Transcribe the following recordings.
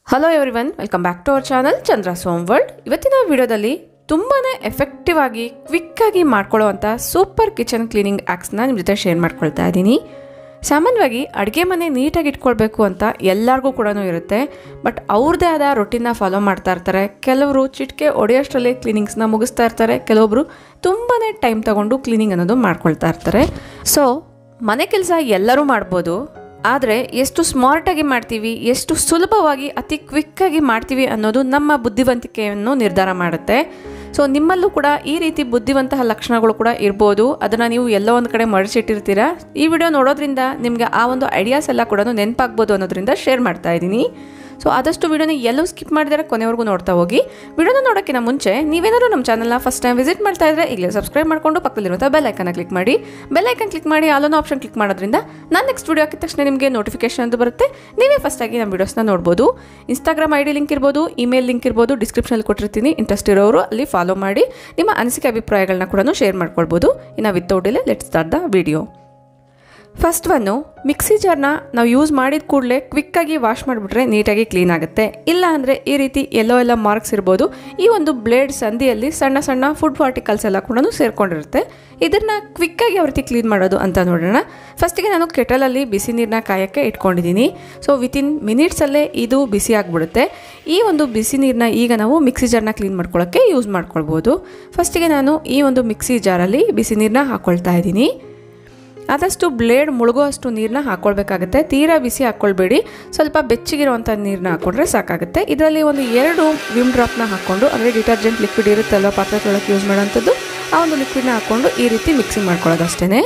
hello everyone welcome back to our channel Chandra Som world ಇವತ್ತಿನ ವಿಡಿಯೋದಲ್ಲಿ ತುಂಬಾ ಎಫೆಕ್ಟಿವ್ ಆಗಿ ಕ್ವಿಕ್ಕಾಗಿ ಮಾಡ್ಕೊಳ್ಳೋವಂಥ ಸೂಪರ್ ಕಿಚನ್ ಕ್ಲೀನಿಂಗ್ ಆ್ಯಕ್ಸ್ನ ನಿಮ್ಮ ಜೊತೆ ಶೇರ್ ಮಾಡ್ಕೊಳ್ತಾ ಇದ್ದೀನಿ ಸಾಮಾನ್ಯವಾಗಿ ಅಡುಗೆ ಮನೆ ನೀಟಾಗಿ ಇಟ್ಕೊಳ್ಬೇಕು ಅಂತ ಎಲ್ಲರಿಗೂ ಕೂಡ ಇರುತ್ತೆ ಬಟ್ ಅವ್ರದ್ದೇ ಆದ ರೊಟೀನ್ನ ಫಾಲೋ ಮಾಡ್ತಾ ಇರ್ತಾರೆ ಕೆಲವರು ಚಿಟಿಕೆ ಒಡೆಯೋಷ್ಟರಲ್ಲಿ ಕ್ಲೀನಿಂಗ್ಸ್ನ ಮುಗಿಸ್ತಾ ಇರ್ತಾರೆ ಕೆಲವೊಬ್ಬರು ತುಂಬಾ ಟೈಮ್ ತಗೊಂಡು ಕ್ಲೀನಿಂಗ್ ಅನ್ನೋದು ಮಾಡ್ಕೊಳ್ತಾ ಇರ್ತಾರೆ ಸೊ ಮನೆ ಕೆಲಸ ಎಲ್ಲರೂ ಮಾಡ್ಬೋದು ಆದರೆ ಎಷ್ಟು ಸ್ಮಾರ್ಟಾಗಿ ಮಾಡ್ತೀವಿ ಎಷ್ಟು ಸುಲಭವಾಗಿ ಅತಿ ಕ್ವಿಕ್ಕಾಗಿ ಮಾಡ್ತೀವಿ ಅನ್ನೋದು ನಮ್ಮ ಬುದ್ಧಿವಂತಿಕೆಯನ್ನು ನಿರ್ಧಾರ ಮಾಡುತ್ತೆ ಸೊ ನಿಮ್ಮಲ್ಲೂ ಕೂಡ ಈ ರೀತಿ ಬುದ್ಧಿವಂತಹ ಲಕ್ಷಣಗಳು ಕೂಡ ಇರ್ಬೋದು ಅದನ್ನು ನೀವು ಎಲ್ಲೋ ಒಂದು ಕಡೆ ಮಡಿಸಿಟ್ಟಿರ್ತೀರಾ ಈ ವಿಡಿಯೋ ನೋಡೋದ್ರಿಂದ ನಿಮಗೆ ಆ ಒಂದು ಐಡಿಯಾಸ್ ಎಲ್ಲ ಕೂಡ ನೆನಪಾಗ್ಬೋದು ಅನ್ನೋದ್ರಿಂದ ಶೇರ್ ಮಾಡ್ತಾ ಇದ್ದೀನಿ ಸೊ ಆದಷ್ಟು ವಿಡಿಯೋನ ಎಲ್ಲೂ ಸ್ಕಿಪ್ ಮಾಡಿದರೆ ಕೊನೆವರೆಗೂ ನೋಡ್ತಾ ಹೋಗಿ ವಿಡಿಯೋನ ನೋಡೋಕ್ಕಿಂತ ಮುಂಚೆ ನೀವೇನಾದರೂ ನಮ್ಮ ಚಾನಲ್ನ ಫಸ್ಟ್ ಟೈಮ್ ವಿಸಿಟ್ ಮಾಡ್ತಾ ಇದ್ರೆ ಈಗಲೇ ಸಬ್ಸ್ಕ್ರೈಬ್ ಮಾಡಿಕೊಂಡು ಪಕ್ಕದಲ್ಲಿರುವಂಥ ಬೆಲ್ ಐಕನ್ನ ಕ್ಲಿಕ್ ಮಾಡಿ ಬೆಲ್ ಐಕನ್ ಕ್ಲಿಕ್ ಮಾಡಿ ಆಲೋನ ಆಪ್ಷನ್ ಕ್ಲಿಕ್ ಮಾಡೋದ್ರಿಂದ ನಾನು ನೆಕ್ಸ್ಟ್ ವಿಡಿಯೋ ಹಾಕಿದ ತಕ್ಷಣ ನಿಮಗೆ ನೋಟಿಫಿಕೇಶನ್ ಅಂತ ಬರುತ್ತೆ ನೀವೇ ಫಸ್ಟಾಗಿ ನಮ್ಮ ವಿಡಿಯೋಸ್ನ ನೋಡ್ಬೋದು ಇನ್ಸ್ಟಾಗ್ರಾಮ್ ಐ ಡಿ ಲಿಂಕ್ ಇರ್ಬೋದು ಇಮೇಲ್ ಲಿಂಕ್ ಇರ್ಬೋದು ಡಿಸ್ಕ್ರಿಪ್ಷನಲ್ಲಿ ಕೊಟ್ಟಿರ್ತೀನಿ ಇಂಟ್ರೆಸ್ಟ್ ಇರೋರು ಅಲ್ಲಿ ಫಾಲೋ ಮಾಡಿ ನಿಮ್ಮ ಅನಿಸಿಕೆ ಅಭಿಪ್ರಾಯಗಳನ್ನ ಕೂಡ ಶೇರ್ ಮಾಡ್ಕೊಳ್ಬೋದು ಇನ್ನು without delay let start the video first ಒನ್ನು ಮಿಕ್ಸಿ ಜಾರ್ನ ನಾವು ಯೂಸ್ ಮಾಡಿದ ಕೂಡಲೇ ಕ್ವಿಕ್ಕಾಗಿ ವಾಶ್ ಮಾಡಿಬಿಟ್ರೆ ನೀಟಾಗಿ ಕ್ಲೀನ್ ಆಗುತ್ತೆ ಇಲ್ಲ ಅಂದರೆ ಈ ರೀತಿ ಎಲ್ಲೋ ಎಲ್ಲ ಮಾರ್ಕ್ಸ್ ಇರ್ಬೋದು ಈ ಒಂದು ಬ್ಲೇಡ್ ಸಂದಿಯಲ್ಲಿ ಸಣ್ಣ ಸಣ್ಣ ಫುಡ್ ಪಾರ್ಟಿಕಲ್ಸ್ ಎಲ್ಲ ಕೂಡ ಸೇರ್ಕೊಂಡಿರುತ್ತೆ ಇದನ್ನು ಕ್ವಿಕ್ಕಾಗಿ ಯಾವ ರೀತಿ ಕ್ಲೀನ್ ಮಾಡೋದು ಅಂತ ನೋಡೋಣ ಫಸ್ಟಿಗೆ ನಾನು ಕೆಟಲಲ್ಲಿ ಬಿಸಿ ನೀರನ್ನ ಕಾಯೋಕ್ಕೆ ಇಟ್ಕೊಂಡಿದ್ದೀನಿ ಸೊ ವಿತಿನ್ ಮಿನಿಟ್ಸಲ್ಲೇ ಇದು ಬಿಸಿ ಆಗಿಬಿಡುತ್ತೆ ಈ ಒಂದು ಬಿಸಿ ನೀರನ್ನ ಈಗ ನಾವು ಮಿಕ್ಸಿ ಜಾರ್ನ ಕ್ಲೀನ್ ಮಾಡ್ಕೊಳ್ಳೋಕ್ಕೆ ಯೂಸ್ ಮಾಡ್ಕೊಳ್ಬೋದು ಫಸ್ಟಿಗೆ ನಾನು ಈ ಒಂದು ಮಿಕ್ಸಿ ಜಾರಲ್ಲಿ ಬಿಸಿ ನೀರನ್ನ ಹಾಕ್ಕೊಳ್ತಾ ಇದ್ದೀನಿ ಆದಷ್ಟು ಬ್ಲೇಡ್ ಮುಳುಗೋ ಅಷ್ಟು ನೀರನ್ನ ಹಾಕ್ಕೊಳ್ಬೇಕಾಗುತ್ತೆ ತೀರಾ ಬಿಸಿ ಹಾಕ್ಕೊಳ್ಬೇಡಿ ಸ್ವಲ್ಪ ಬೆಚ್ಚಗಿರುವಂಥ ನೀರನ್ನ ಹಾಕ್ಕೊಂಡ್ರೆ ಸಾಕಾಗುತ್ತೆ ಇದರಲ್ಲಿ ಒಂದು ಎರಡು ವಿಮ್ ಡ್ರಾಪ್ನ ಹಾಕ್ಕೊಂಡು ಅಂದರೆ ಡಿಟರ್ಜೆಂಟ್ ಲಿಕ್ವಿಡ್ ಇರುತ್ತಲ್ವ ಪಾತ್ರೆ ತೊಳಕ್ಕೆ ಯೂಸ್ ಮಾಡೋಂಥದ್ದು ಆ ಒಂದು ಲಿಕ್ವಿಡ್ನ ಹಾಕ್ಕೊಂಡು ಈ ರೀತಿ ಮಿಕ್ಸಿ ಮಾಡ್ಕೊಳ್ಳೋದು ಅಷ್ಟೇ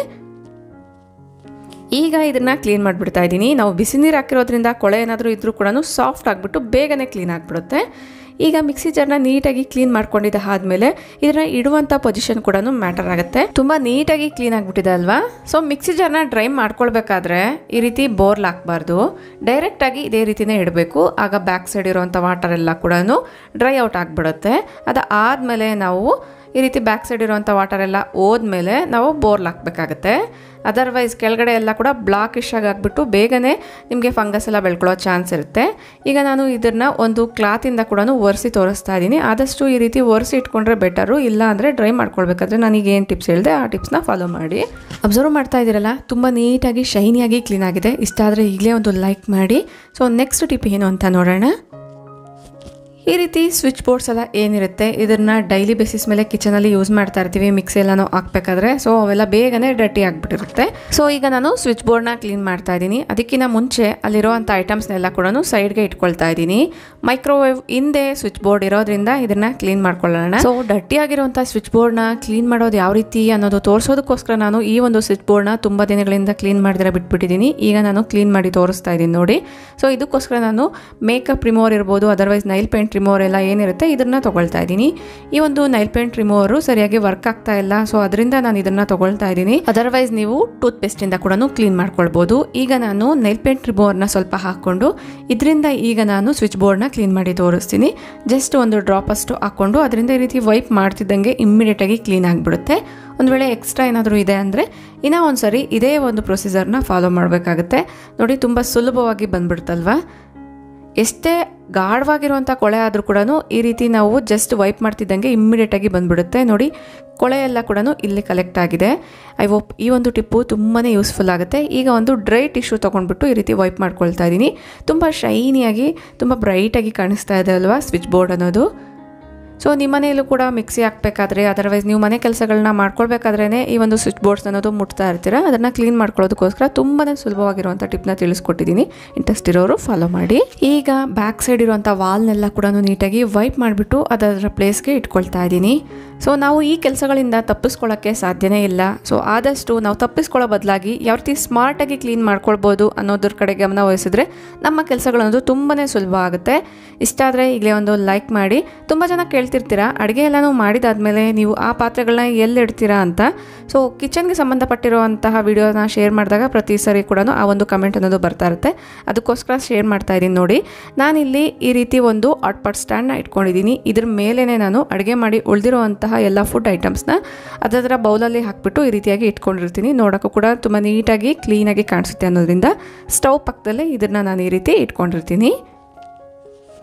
ಈಗ ಇದನ್ನು ಕ್ಲೀನ್ ಮಾಡಿಬಿಡ್ತಾ ಇದ್ದೀನಿ ನಾವು ಬಿಸಿ ನೀರು ಹಾಕಿರೋದ್ರಿಂದ ಕೊಳೆ ಏನಾದರೂ ಇದ್ರೂ ಕೂಡ ಸಾಫ್ಟ್ ಆಗಿಬಿಟ್ಟು ಬೇಗನೆ ಕ್ಲೀನ್ ಆಗಿಬಿಡುತ್ತೆ ಈಗ ಮಿಕ್ಸಿ ಜಾರ್ನ ನೀಟಾಗಿ ಕ್ಲೀನ್ ಮಾಡ್ಕೊಂಡಿದ್ದ ಆದಮೇಲೆ ಇದನ್ನ ಇಡುವಂಥ ಪೊಸಿಷನ್ ಕೂಡ ಮ್ಯಾಟರ್ ಆಗುತ್ತೆ ತುಂಬ ನೀಟಾಗಿ ಕ್ಲೀನ್ ಆಗಿಬಿಟ್ಟಿದೆ ಅಲ್ವಾ ಸೊ ಮಿಕ್ಸಿ ಜಾರ್ನ ಡ್ರೈ ಮಾಡ್ಕೊಳ್ಬೇಕಾದ್ರೆ ಈ ರೀತಿ ಬೋರ್ಲ್ ಹಾಕ್ಬಾರ್ದು ಡೈರೆಕ್ಟಾಗಿ ಇದೇ ರೀತಿನೇ ಇಡಬೇಕು ಆಗ ಬ್ಯಾಕ್ ಸೈಡ್ ಇರುವಂಥ ವಾಟರ್ ಎಲ್ಲ ಕೂಡ ಡ್ರೈ ಔಟ್ ಆಗಿಬಿಡುತ್ತೆ ಅದಾದಮೇಲೆ ನಾವು ಈ ರೀತಿ ಬ್ಯಾಕ್ ಸೈಡ್ ಇರುವಂಥ ವಾಟರ್ ಎಲ್ಲ ಹೋದ್ಮೇಲೆ ನಾವು ಬೋರ್ಲ್ ಹಾಕಬೇಕಾಗತ್ತೆ ಅದರ್ವೈಸ್ ಕೆಳಗಡೆ ಎಲ್ಲ ಕೂಡ ಬ್ಲಾಕಿಶ್ ಆಗಿ ಆಗಿಬಿಟ್ಟು ಬೇಗನೆ ನಿಮಗೆ ಫಂಗಸ್ ಎಲ್ಲ ಬೆಳ್ಕೊಳ್ಳೋ ಚಾನ್ಸ್ ಇರುತ್ತೆ ಈಗ ನಾನು ಇದನ್ನು ಒಂದು ಕ್ಲಾತಿಂದ ಕೂಡ ಒರೆಸಿ ತೋರಿಸ್ತಾ ಇದ್ದೀನಿ ಆದಷ್ಟು ಈ ರೀತಿ ಒರೆಸಿ ಇಟ್ಕೊಂಡ್ರೆ ಬೆಟರು ಇಲ್ಲ ಅಂದರೆ ಡ್ರೈ ಮಾಡ್ಕೊಳ್ಬೇಕಾದ್ರೆ ನನಗೆ ಏನು ಟಿಪ್ಸ್ ಹೇಳಿದೆ ಆ ಟಿಪ್ಸ್ನ ಫಾಲೋ ಮಾಡಿ ಅಬ್ಸರ್ವ್ ಮಾಡ್ತಾ ಇದ್ದೀರಲ್ಲ ತುಂಬ ನೀಟಾಗಿ ಶೈನಿಯಾಗಿ ಕ್ಲೀನ್ ಆಗಿದೆ ಇಷ್ಟ ಆದರೆ ಈಗಲೇ ಒಂದು ಲೈಕ್ ಮಾಡಿ ಸೊ ನೆಕ್ಸ್ಟ್ ಟಿಪ್ ಏನು ಅಂತ ನೋಡೋಣ ಈ ರೀತಿ ಸ್ವಿಚ್ ಬೋರ್ಡ್ಸ್ ಎಲ್ಲ ಏನಿರುತ್ತೆ ಇದನ್ನ ಡೈಲಿ ಬೇಸಿಸ್ ಮೇಲೆ ಕಿಚನಲ್ಲಿ ಯೂಸ್ ಮಾಡ್ತಾ ಇರ್ತೀವಿ ಮಿಕ್ಸಿ ಎಲ್ಲನೂ ಹಾಕ್ಬೇಕಾದ್ರೆ ಸೊ ಅವೆಲ್ಲ ಬೇಗನೆ ಡರ್ಟಿ ಆಗಿಬಿಟ್ಟಿರುತ್ತೆ ಸೊ ಈಗ ನಾನು ಸ್ವಿಚ್ ಬೋರ್ಡ್ನ ಕ್ಲೀನ್ ಮಾಡ್ತಾ ಇದ್ದೀನಿ ಅದಕ್ಕಿಂತ ಮುಂಚೆ ಅಲ್ಲಿರುವಂಥ ಐಟಮ್ಸ್ನೆಲ್ಲ ಕೂಡ ಸೈಡ್ಗೆ ಇಟ್ಕೊಳ್ತಾ ಇದ್ದೀನಿ ಮೈಕ್ರೋವೇವ್ ಹಿಂದೆ ಸ್ವಿಚ್ ಬೋರ್ಡ್ ಇರೋದ್ರಿಂದ ಇದನ್ನ ಕ್ಲೀನ್ ಮಾಡ್ಕೊಳ್ಳೋಣ ಸೊ ಡರ್ಟಿ ಆಗಿರುವಂಥ ಸ್ವಿಚ್ ಬೋರ್ಡ್ನ ಕ್ಲೀನ್ ಮಾಡೋದು ಯಾವ ರೀತಿ ಅನ್ನೋದು ತೋರಿಸೋದಕ್ಕೋಸ್ಕರ ನಾನು ಈ ಒಂದು ಸ್ವಿಚ್ ಬೋರ್ಡ್ನ ತುಂಬ ದಿನಗಳಿಂದ ಕ್ಲೀನ್ ಮಾಡಿದ್ರೆ ಬಿಟ್ಬಿಟ್ಟಿದ್ದೀನಿ ಈಗ ನಾನು ಕ್ಲೀನ್ ಮಾಡಿ ತೋರಿಸ್ತಾ ಇದ್ದೀನಿ ನೋಡಿ ಸೊ ಇದಕ್ಕೋಸ್ಕರ ನಾನು ಮೇಕಪ್ ರಿಮೂವರ್ ಇರ್ಬೋದು ಅದರ್ವೈಸ್ ನೈಲ್ ಪೇಂಟ್ ರಿಮೂವರ್ ಎಲ್ಲ ಏನಿರುತ್ತೆ ಇದನ್ನು ತೊಗೊಳ್ತಾ ಇದ್ದೀನಿ ಈ ಒಂದು ನೈಲ್ ಪೇಂಟ್ ರಿಮೂವರು ಸರಿಯಾಗಿ ವರ್ಕ್ ಆಗ್ತಾ ಇಲ್ಲ ಸೊ ಅದರಿಂದ ನಾನು ಇದನ್ನು ತೊಗೊಳ್ತಾ ಇದ್ದೀನಿ ಅದರ್ವೈಸ್ ನೀವು ಟೂತ್ ಪೇಸ್ಟಿಂದ ಕೂಡ ಕ್ಲೀನ್ ಮಾಡ್ಕೊಳ್ಬೋದು ಈಗ ನಾನು ನೈಲ್ ಪೇಂಟ್ ರಿಮೂವರ್ನ ಸ್ವಲ್ಪ ಹಾಕ್ಕೊಂಡು ಇದರಿಂದ ಈಗ ನಾನು ಸ್ವಿಚ್ ಬೋರ್ಡ್ನ ಕ್ಲೀನ್ ಮಾಡಿ ತೋರಿಸ್ತೀನಿ ಜಸ್ಟ್ ಒಂದು ಡ್ರಾಪ್ ಅಷ್ಟು ಹಾಕ್ಕೊಂಡು ಅದರಿಂದ ಈ ರೀತಿ ವೈಪ್ ಮಾಡ್ತಿದ್ದಂಗೆ ಇಮ್ಮಿಡಿಯೇಟಾಗಿ ಕ್ಲೀನ್ ಆಗಿಬಿಡುತ್ತೆ ಒಂದು ವೇಳೆ ಎಕ್ಸ್ಟ್ರಾ ಏನಾದರೂ ಇದೆ ಅಂದರೆ ಇನ್ನೂ ಒಂದು ಸರಿ ಇದೇ ಒಂದು ಪ್ರೊಸೀಜರ್ನ ಫಾಲೋ ಮಾಡಬೇಕಾಗುತ್ತೆ ನೋಡಿ ತುಂಬ ಸುಲಭವಾಗಿ ಬಂದ್ಬಿಡ್ತಲ್ವಾ ಎಷ್ಟೇ ಗಾಢವಾಗಿರುವಂಥ ಕೊಳೆ ಆದರೂ ಕೂಡ ಈ ರೀತಿ ನಾವು ಜಸ್ಟ್ ವೈಪ್ ಮಾಡ್ತಿದ್ದಂಗೆ ಇಮ್ಮಿಡಿಯೇಟಾಗಿ ಬಂದ್ಬಿಡುತ್ತೆ ನೋಡಿ ಕೊಳೆ ಎಲ್ಲ ಕೂಡ ಇಲ್ಲಿ ಕಲೆಕ್ಟ್ ಆಗಿದೆ ಐ ಹೋಪ್ ಈ ಒಂದು ಟಿಪ್ಪು ತುಂಬಾ ಯೂಸ್ಫುಲ್ ಆಗುತ್ತೆ ಈಗ ಒಂದು ಡ್ರೈ ಟಿಶ್ಯೂ ತೊಗೊಂಡ್ಬಿಟ್ಟು ಈ ರೀತಿ ವೈಪ್ ಮಾಡ್ಕೊಳ್ತಾ ಇದ್ದೀನಿ ತುಂಬ ಶೈನಿಯಾಗಿ ತುಂಬ ಬ್ರೈಟಾಗಿ ಕಾಣಿಸ್ತಾ ಇದೆ ಅಲ್ವಾ ಸ್ವಿಚ್ ಬೋರ್ಡ್ ಅನ್ನೋದು ಸೊ ನಿಮ್ಮ ಮನೆಯಲ್ಲೂ ಕೂಡ ಮಿಕ್ಸಿ ಹಾಕಬೇಕಾದ್ರೆ ಅದರ್ವೈಸ್ ನೀವು ಮನೆ ಕೆಲಸಗಳನ್ನ ಮಾಡ್ಕೊಳ್ಬೇಕಾದ್ರೇ ಈ ಒಂದು ಸ್ವಿಚ್ ಬೋರ್ಡ್ಸ್ ಅನ್ನೋದು ಮುಟ್ತಾ ಇರ್ತೀರ ಅದನ್ನು ಕ್ಲೀನ್ ಮಾಡ್ಕೊಳ್ಳೋದಕ್ಕೋಸ್ಕರ ತುಂಬಾ ಸುಲಭವಾಗಿರುವಂಥ ಟಿಪ್ನ ತಿಳಿಸ್ಕೊಟ್ಟಿದ್ದೀನಿ ಇಂಟ್ರೆಸ್ಟ್ ಇರೋರು ಫಾಲೋ ಮಾಡಿ ಈಗ ಬ್ಯಾಕ್ ಸೈಡ್ ಇರುವಂಥ ವಾಲ್ನೆಲ್ಲ ಕೂಡ ನೀಟಾಗಿ ವೈಪ್ ಮಾಡಿಬಿಟ್ಟು ಅದರ ಪ್ಲೇಸ್ಗೆ ಇಟ್ಕೊಳ್ತಾ ಇದ್ದೀನಿ ಸೊ ನಾವು ಈ ಕೆಲಸಗಳಿಂದ ತಪ್ಪಿಸ್ಕೊಳ್ಳೋಕ್ಕೆ ಸಾಧ್ಯನೇ ಇಲ್ಲ ಸೊ ಆದಷ್ಟು ನಾವು ತಪ್ಪಿಸ್ಕೊಳ್ಳೋ ಬದಲಾಗಿ ಯಾವ ರೀತಿ ಸ್ಮಾರ್ಟಾಗಿ ಕ್ಲೀನ್ ಮಾಡ್ಕೊಳ್ಬೋದು ಅನ್ನೋದ್ರ ಕಡೆ ಗಮನ ವಹಿಸಿದ್ರೆ ನಮ್ಮ ಕೆಲಸಗಳನ್ನೋದು ತುಂಬಾ ಸುಲಭ ಆಗುತ್ತೆ ಇಷ್ಟ ಆದರೆ ಈಗಲೇ ಒಂದು ಲೈಕ್ ಮಾಡಿ ತುಂಬ ಜನ ಕೇಳ್ತಿರ್ತೀರಾ ಅಡುಗೆ ಎಲ್ಲನೂ ಮಾಡಿದಾದ್ಮೇಲೆ ನೀವು ಆ ಪಾತ್ರೆಗಳನ್ನ ಎಲ್ಲಿ ಇಡ್ತೀರಾ ಅಂತ ಸೊ ಕಿಚನ್ಗೆ ಸಂಬಂಧಪಟ್ಟಿರುವಂತಹ ವಿಡಿಯೋನ ಶೇರ್ ಮಾಡಿದಾಗ ಪ್ರತಿ ಸರಿ ಕೂಡ ಆ ಒಂದು ಕಮೆಂಟ್ ಅನ್ನೋದು ಬರ್ತಾ ಇರುತ್ತೆ ಅದಕ್ಕೋಸ್ಕರ ಶೇರ್ ಮಾಡ್ತಾ ಇದ್ದೀನಿ ನೋಡಿ ನಾನಿಲ್ಲಿ ಈ ರೀತಿ ಒಂದು ಪಾಟ್ ಸ್ಟ್ಯಾಂಡ್ನ ಇಟ್ಕೊಂಡಿದ್ದೀನಿ ಇದ್ರ ಮೇಲೇ ನಾನು ಅಡುಗೆ ಮಾಡಿ ಉಳಿದಿರುವಂತಹ ಎಲ್ಲ ಫುಡ್ ಐಟಮ್ಸ್ನ ಅದರ ಬೌಲಲ್ಲಿ ಹಾಕ್ಬಿಟ್ಟು ಈ ರೀತಿಯಾಗಿ ಇಟ್ಕೊಂಡಿರ್ತೀನಿ ನೋಡೋಕ್ಕೂ ಕೂಡ ತುಂಬ ನೀಟಾಗಿ ಕ್ಲೀನಾಗಿ ಕಾಣಿಸುತ್ತೆ ಅನ್ನೋದ್ರಿಂದ ಸ್ಟವ್ ಪಕ್ಕದಲ್ಲೇ ಇದನ್ನು ನಾನು ಈ ರೀತಿ ಇಟ್ಕೊಂಡಿರ್ತೀನಿ